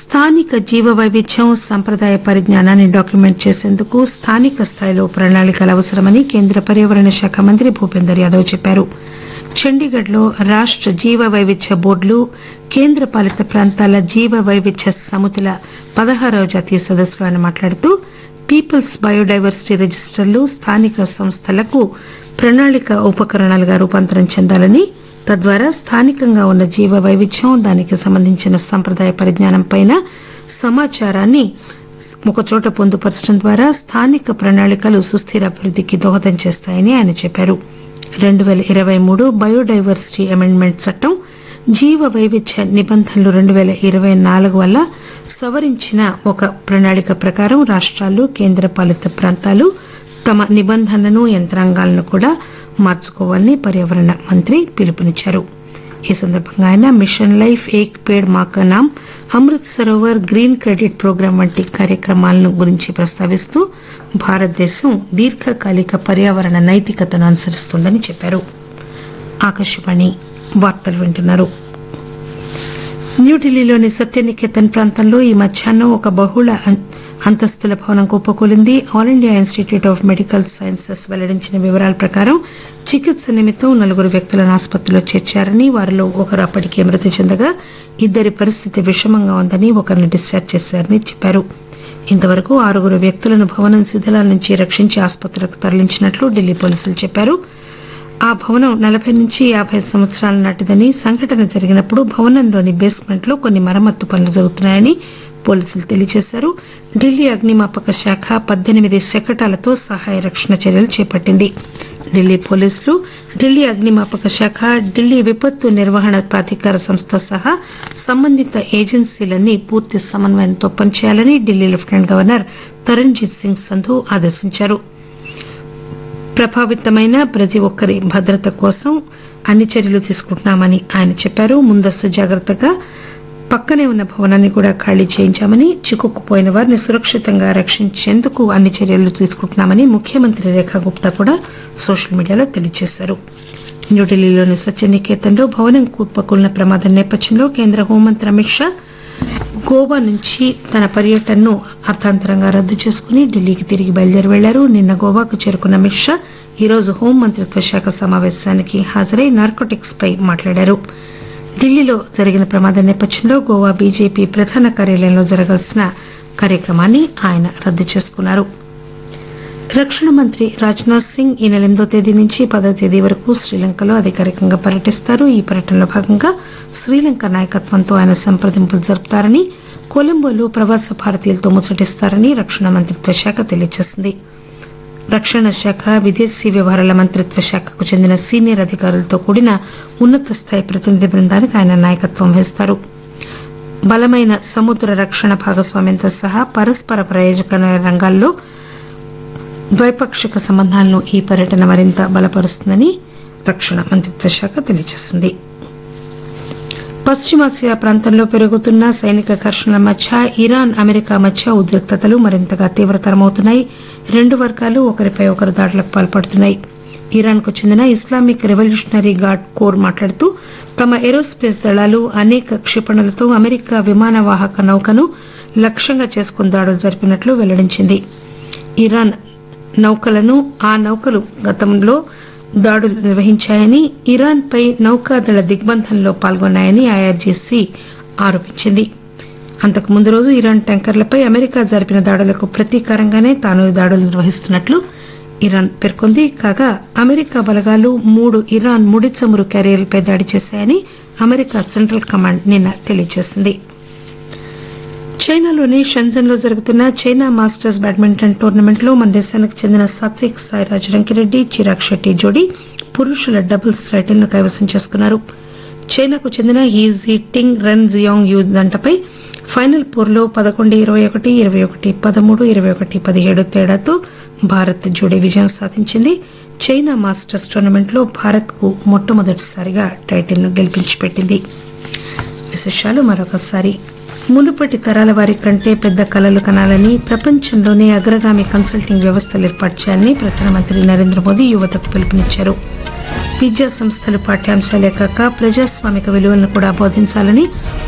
స్థానిక జీవ వైవిధ్యం సంప్రదాయ పరిజ్ఞానాన్ని డాక్యుమెంట్ చేసేందుకు స్థానిక స్థాయిలో ప్రణాళికలు అవసరమని కేంద్ర పర్యావరణ శాఖ మంత్రి భూపేందర్ యాదవ్ చెప్పారు చండీగఢ్ లో రాష్ట జీవ వైవిధ్య బోర్డులు కేంద్ర పాలిత ప్రాంతాల జీవ వైవిధ్య సమితుల పదహారవ జాతీయ సదస్సులో ఆయన మాట్లాడుతూ పీపుల్స్ బయోడైవర్సిటీ రిజిస్టర్లు స్థానిక సంస్థలకు ప్రణాళిక ఉపకరణాలుగా రూపాంతరం చెందాలని తద్వారా స్థానికంగా ఉన్న జీవ వైవిధ్యం దానికి సంబంధించిన సంప్రదాయ పరిజ్ఞానంపై సమాచారాన్ని ఒకచోట పొందుపరచడం ద్వారా స్థానిక ప్రణాళికలు సుస్థిర అభివృద్దికి దోహదం చేస్తాయని ఆయన చెప్పారు రెండు పేల ఇరవై మూడు బయోడైవర్సిటీ అమెండ్మెంట్ చట్టం జీవ వైవిధ్య నిబంధనలు రెండు పేల ఇరవై నాలుగు వల్ల సవరించిన ఒక ప్రణాళిక ప్రకారం రాష్టాలు కేంద్ర పాలిత ప్రాంతాలు తమ నిబంధనలను యంత్రాంగాలను కూడా మార్చుకోవాలని పర్యావరణ మంత్రి పిలుపునిచ్చారు ఈ సందర్భంగా ఆయన మిషన్ లైఫ్ ఏక్ Ped Maa Ka Naam Amrit Sarovar green credit programme వంటి కార్యక్రమాలను గురించి ప్రస్తావిస్తూ భారతదేశం దీర్ఘకాలిక పర్యావరణ నైతికతను అనుసరిస్తోందని చెప్పారు ఆకాశవాణి వార్తలు వింటున్నారు న్యూఢిల్లీలోని సత్యనికేతన్ ప్రాంతంలో ఈ మధ్యాహ్నం ఒక బహుళ అం- అంతస్తుల భవనం కుప్పకూలింది All India Institute of Medical Sciences వెల్లడించిన వివరాల ప్రకారం చికిత్స నిమిత్తం నలుగురు వ్యక్తులను ఆసుపత్రిలో చేర్చారని వారిలో ఒకరు అప్పటికే మృతి చెందగా ఇద్దరి పరిస్థితి విషమంగా ఉందని ఒకరిని డిశ్చార్జ్ చేశారని చెప్పారు ఇంతవరకు ఆరుగురు వ్యక్తులను భవనం శిథిలాల నుంచి రక్షించి ఆసుపత్రికి తరలించినట్లు ఢిల్లీ పోలీసులు చెప్పారు ఆ భవనం నలభై నుంచి యాభై సంవత్సరాల నాటిదని సంఘటన జరిగినప్పుడు భవనంలోని బేస్మెంట్ లో కొన్ని మరమ్మత్తు పనులు జరుగుతున్నాయని పోలీసులు తెలియజేశారు ఢిల్లీ అగ్నిమాపక శాఖ పద్దెనిమిది శకటాలతో సహాయ రక్షణ చర్యలు చేపట్టింది ఢిల్లీ పోలీసులు ఢిల్లీ అగ్నిమాపక శాఖ ఢిల్లీ విపత్తు నిర్వహణ ప్రాధికార సంస్థ సహా సంబంధిత ఏజెన్సీలన్నీ పూర్తి సమన్వయంతో పనిచేయాలని ఢిల్లీ లెఫ్టినెంట్ గవర్నర్ తరణ్జీత్ సింగ్ సంధు ఆదేశించారు ప్రభావితమైన ప్రతి ఒక్కరి భద్రత కోసం అన్ని చర్యలు తీసుకుంటున్నామని ఆయన చెప్పారు ముందస్తు జాగ్రత్తగా పక్కనే ఉన్న భవనాన్ని కూడా ఖాళీ చేయించామని చిక్కుకుపోయిన వారిని సురక్షితంగా రక్షించేందుకు అన్ని చర్యలు తీసుకుంటున్నామని ముఖ్యమంత్రి రేఖా గుప్తా కూడా సోషల్ మీడియాలో తెలియజేశారు న్యూఢిల్లీలోని సత్యనికేతన్లో భవనం కుప్పకూలిన ప్రమాదం నేపథ్యంలో కేంద్ర హోంమంత్రి అమిత్ షా గోవా నుంచి తన పర్యటనను అర్థాంతరంగా రద్దు చేసుకుని ఢిల్లీకి తిరిగి బయలుదేరి వెళ్లారు నిన్న గోవాకు చేరుకున్న అమిత్ షా ఈరోజు హోం మంత్రిత్వ శాఖ సమావేశానికి హాజరై నార్కోటిక్స్ పై మాట్లాడారు ఢిల్లీలో జరిగిన ప్రమాదం నేపథ్యంలో గోవా బీజేపీ ప్రధాన కార్యాలయంలో జరగాల్సిన కార్యక్రమాన్ని ఆయన రద్దు చేసుకున్నారు రక్షణ మంత్రి రాజ్నాథ్ సింగ్ ఈ నెల ఎనిమిదో తేదీ నుంచి పదో తేదీ వరకు శ్రీలంకలో అధికారికంగా పర్యటిస్తారు ఈ పర్యటనలో భాగంగా శ్రీలంక నాయకత్వంతో ఆయన సంప్రదింపులు జరుపుతారని కొలంబోలో ప్రవాస భారతీయులతో ముచ్చటిస్తారని రక్షణ మంత్రిత్వ శాఖ తెలియజేసింది రక్షణ శాఖ విదేశీ వ్యవహారాల మంత్రిత్వ శాఖకు చెందిన సీనియర్ అధికారులతో కూడిన ఉన్నత స్థాయి ప్రతినిధి బృందానికి ఆయన నాయకత్వం వహిస్తారు బలమైన సముద్ర రక్షణ భాగస్వామ్యంతో సహా పరస్పర ప్రయోజకమైన రంగాల్లో ద్వైపాక్షిక సంబంధాలను ఈ పర్యటన మరింత బలపరుస్తుందని రక్షణ మంత్రిత్వ శాఖ తెలియజేసింది పశ్చిమాసియా ప్రాంతంలో పెరుగుతున్న సైనిక ఘర్షణల మధ్య ఇరాన్ అమెరికా మధ్య ఉద్రిక్తతలు మరింతగా తీవ్రతరమవుతున్నాయి రెండు వర్గాలు ఒకరిపై ఒకరు దాడులకు పాల్పడుతున్నాయి ఇరాన్ కు చెందిన ఇస్లామిక్ రెవల్యూషనరీ గార్డ్ కోర్ మాట్లాడుతూ తమ ఏరోస్పేస్ దళాలు అనేక క్షిపణులతో అమెరికా విమాన వాహక నౌకను లక్ష్యంగా చేసుకుని దాడులు జరిపినట్లు వెల్లడించింది ఇరాన్ నౌకలను ఆ నౌకలు గతంలో దాడులు నిర్వహించాయని ఇరాన్ పై నౌకాదళ దిగ్బంధంలో పాల్గొన్నాయని ఐఆర్జీసీ ఆరోపించింది అంతకు ముందు రోజు ఇరాన్ ట్యాంకర్లపై అమెరికా జరిపిన దాడులకు ప్రతీకారంగానే తాను ఈ దాడులు నిర్వహిస్తున్నట్లు ఇరాన్ పేర్కొంది కాగా అమెరికా బలగాలు మూడు ఇరాన్ ముడి చమురు క్యారియర్లపై దాడి చేశాయని అమెరికా సెంట్రల్ కమాండ్ నిన్న తెలియజేసింది చైనాలోని షెంజన్ లో జరుగుతున్న చైనా మాస్టర్స్ బ్యాడ్మింటన్ టోర్నమెంట్ లో మన దేశానికి చెందిన సాత్విక్ సాయిరాజ్ రంకిరెడ్డి చిరాగ్ శెట్టి జోడీ పురుషుల డబుల్స్ టైటిల్ ను కైవసం చేసుకున్నారు చైనాకు చెందిన ఈజీ టింగ్ రన్ జియాంగ్ యూ జంటపై ఫైనల్ పోర్లో పదకొండు ఇరవై ఒకటి ఇరవై ఒకటి పదమూడు ఇరవై ఒకటి పదిహేడు తేడాతో భారత్ జోడీ విజయం సాధించింది చైనా మాస్టర్స్ టోర్నమెంట్ లో భారత్ కు మొట్టమొదటిసారిగా టైటిల్ ను గెలిపించి పెట్టింది విశేషాలు మరొకసారి మునుపటి తరాల వారి కంటే పెద్ద కలలు కనాలని ప్రపంచంలోనే అగ్రగామి కన్సల్టింగ్ వ్యవస్థలు ఏర్పాటు చేయాలని ప్రధానమంత్రి నరేంద్ర మోదీ యువతకు పిలుపునిచ్చారు విద్యా సంస్థలు పాఠ్యాంశాలే కాక ప్రజాస్వామిక విలువలను కూడా బోధించాలని